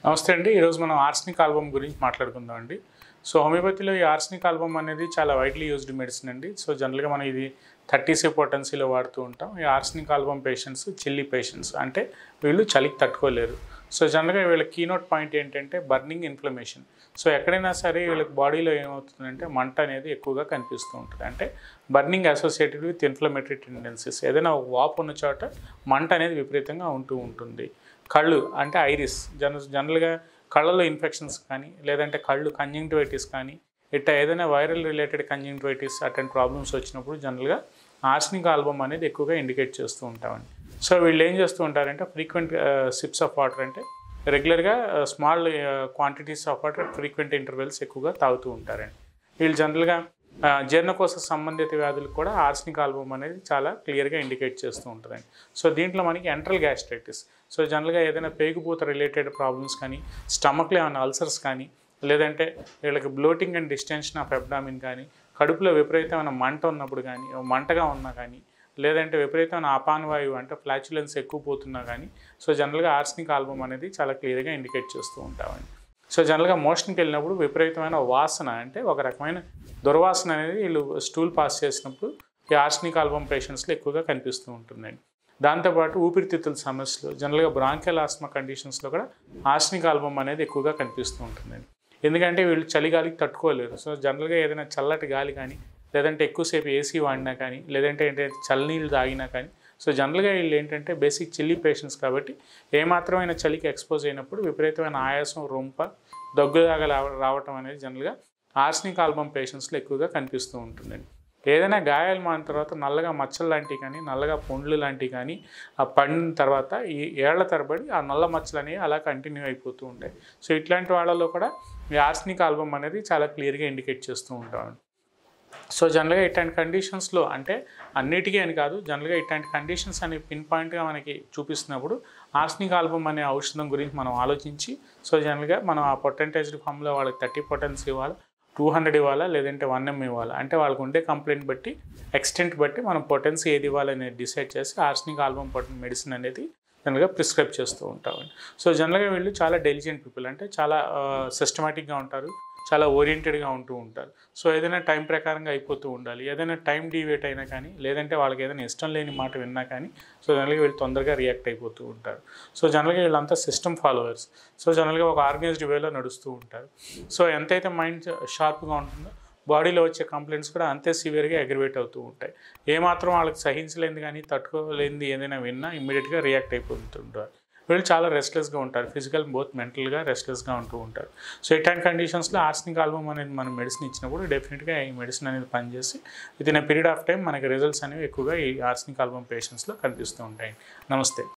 నమస్తే అండి ఈరోజు మనం ఆర్స్నిక్ ఆల్బమ్ గురించి మాట్లాడుకుందాం అండి సో హోమియోపతిలో ఈ ఆర్స్నిక్ ఆల్బమ్ అనేది చాలా వైడ్లీ యూజ్డ్ మెడిసిన్ అండి సో జనరల్గా మనం ఇది థర్టీసీ పొటెన్సీలో వాడుతూ ఉంటాం ఈ arsenic album patients chilly patients అంటే వీళ్ళు చలికి తట్టుకోలేరు సో జనరల్గా వీళ్ళ కీనోట్ పాయింట్ ఏంటంటే బర్నింగ్ ఇన్ఫ్లమేషన్ సో ఎక్కడైనా సరే వీళ్ళకి బాడీలో ఏమవుతుందంటే మంట అనేది ఎక్కువగా కనిపిస్తూ ఉంటుంది అంటే burning associated with inflammatory tendencies ఏదైనా ఒక వాపు ఉన్న చోట మంట అనేది విపరీతంగా ఉంటూ ఉంటుంది కళ్ళు అంటే ఐరిస్ జన జనరల్గా కళ్ళలో ఇన్ఫెక్షన్స్ కానీ లేదంటే కళ్ళు కంజంక్టివైటిస్ కానీ ఇట్లా ఏదైనా వైరల్ రిలేటెడ్ కంజంక్టివైటిస్ అటువంటి ప్రాబ్లమ్స్ వచ్చినప్పుడు జనరల్గా ఆర్సనిక్ ఆల్బమ్ అనేది ఎక్కువగా ఇండికేట్ చేస్తూ ఉంటామండి సో వీళ్ళు ఏం చేస్తూ ఉంటారంటే ఫ్రీక్వెంట్ సిప్స్ ఆఫ్ వాటర్ అంటే రెగ్యులర్గా small quantities of water frequent intervals ఎక్కువగా తాగుతూ ఉంటారండి వీళ్ళు జనరల్గా ఆ, జీర్ణకోశ సంబంధిత వ్యాధులు కూడా ఆర్సనిక్ ఆల్బమ్ అనేది చాలా క్లియర్గా ఇండికేట్ చేస్తూ ఉంటుందండి సో దీంట్లో మనకి ఎంట్రల్ గ్యాస్ట్రైటిస్ సో జనరల్గా ఏదైనా పేగుపూత రిలేటెడ్ ప్రాబ్లమ్స్ కానీ స్టమక్లో ఏమైనా అల్సర్స్ కానీ లేదంటే వీళ్ళకి bloating and distension of abdomen కానీ కడుపులో విపరీతమైన మంట ఉన్నప్పుడు కానీ మంటగా ఉన్నా కానీ లేదంటే విపరీతమైన అపానవాయువు అంటే ఫ్లాచులెన్స్ ఎక్కువ పోతున్నా కానీ సో జనరల్గా ఆర్సనిక్ ఆల్బమ్ అనేది చాలా క్లియర్గా ఇండికేట్ చేస్తూ ఉంటామండి సో జనరల్గా మోషన్కి వెళ్ళినప్పుడు విపరీతమైన వాసన అంటే ఒక రకమైన దుర్వాసన అనేది వీళ్ళు స్టూల్ పాస్ చేసినప్పుడు ఈ ఆర్సనిక్ ఆల్బమ్ పేషెంట్స్లో ఎక్కువగా కనిపిస్తూ ఉంటుందండి దాంతోపాటు ఊపిరితిత్తుల సమస్యలు జనరల్గా బ్రాంకెల్ ఆస్మా కండిషన్స్లో కూడా ఆర్సనిక్ ఆల్బమ్ అనేది ఎక్కువగా కనిపిస్తూ ఉంటుందండి ఎందుకంటే వీళ్ళు చలిగాలికి తట్టుకోలేరు సో జనరల్గా ఏదైనా చల్లటి గాలి కానీ లేదంటే ఎక్కువసేపు ఏసీ వాడినా కానీ లేదంటే ఏంటంటే చల్లనీళ్ళు తాగినా కానీ సో జనరల్గా వీళ్ళు ఏంటంటే బేసిక్ చిల్లీ పేషెంట్స్ కాబట్టి ఏమాత్రమైన చలికి ఎక్స్పోజ్ అయినప్పుడు విపరీతమైన ఆయాసం రొంప దగ్గులాగా రావ- రావటం అనేది జనరల్గా ఆర్సనిక్ ఆల్బమ్ పేషెంట్స్లో ఎక్కువగా కనిపిస్తూ ఉంటుందండి ఏదైనా గాయాలు మాన తర్వాత నల్లగా మచ్చలు లాంటివి కానీ నల్లగా పుండ్లు లాంటివి కానీ ఆ పండిన తర్వాత ఈ ఏళ్ల తరబడి ఆ నల్ల మచ్చలు అనేవి అలా కంటిన్యూ అయిపోతూ ఉంటాయి సో ఇట్లాంటి వాళ్ళలో కూడా ఈ ఆర్సనిక్ ఆల్బమ్ అనేది చాలా క్లియర్గా ఇండికేట్ చేస్తూ ఉంటాం సో జనరల్గా ఇట్లాంటి కండిషన్స్లో అంటే అన్నిటికీ అని కాదు జనరల్గా ఇట్లాంటి కండిషన్స్ అనే పిన్ పాయింట్గా మనకి చూపిస్తున్నప్పుడు ఆర్సనిక్ ఆల్బమ్ అనే ఔషధం గురించి మనం ఆలోచించి సో జనరల్గా మనం ఆ పొటెంటైజ్డ్ ఫామ్లో వాళ్ళకి థర్టీ పొటెన్స్ ఇవ్వాలి టూ హండ్రెడ్ ఇవ్వాలా లేదంటే వన్ ఎం ఇవ్వాలా అంటే వాళ్ళకు ఉండే కంప్లైంట్ బట్టి ఎక్స్టెంట్ బట్టి మనం పొటెన్సీ ఏది ఇవ్వాలనేది డిసైడ్ చేసి ఆర్సనిక్ ఆల్బమ్ పొటెన్ మెడిసిన్ అనేది జనరల్గా ప్రిస్క్రైబ్ చేస్తూ ఉంటామండి సో జనరల్గా వీళ్ళు చాలా డెలిజెంట్ పీపుల్ అంటే చాలా సిస్టమేటిక్గా ఉంటారు చాలా ఓరియంటెడ్గా ఉంటూ ఉంటారు సో ఏదైనా టైం ప్రకారంగా అయిపోతూ ఉండాలి ఏదైనా టైం డివేట్ అయినా కానీ లేదంటే వాళ్ళకి ఏదైనా ఇష్టం లేని మాట విన్నా కానీ సో జనరల్గా వీళ్ళు తొందరగా రియాక్ట్ అయిపోతూ ఉంటారు సో జనరల్గా వీళ్ళంతా సిస్టమ్ ఫాలోవర్స్ సో జనరల్గా ఒక ఆర్గనైజ్డ్ వేలో నడుస్తూ ఉంటారు సో ఎంతైతే మైండ్ షార్ప్గా ఉంటుందో బాడీలో వచ్చే కంప్లైంట్స్ కూడా అంతే సివియర్గా అగ్రివేట్ అవుతూ ఉంటాయి ఏమాత్రం వాళ్ళకి సహించలేనిది కానీ తట్టుకోలేనిది ఏదైనా విన్నా ఇమ్మీడియట్గా రియాక్ట్ అయిపోతుంటారు వీళ్ళు చాలా రెస్ట్లెస్గా ఉంటారు ఫిజికల్ బోత్ మెంటల్గా రెస్ట్లెస్గా ఉంటూ ఉంటారు సో ఇట్లాంటి కండిషన్స్లో ఆర్సనిక్ ఆల్బమ్ అనేది మనం మెడిసిన్ ఇచ్చినప్పుడు డెఫినెట్గా ఈ మెడిసిన్ అనేది పనిచేసి within period of time మనకి రిజల్ట్స్ అనేవి ఎక్కువగా ఈ ఆర్సనిక్ ఆల్బమ్ పేషెంట్స్లో కనిపిస్తూ ఉంటాయి నమస్తే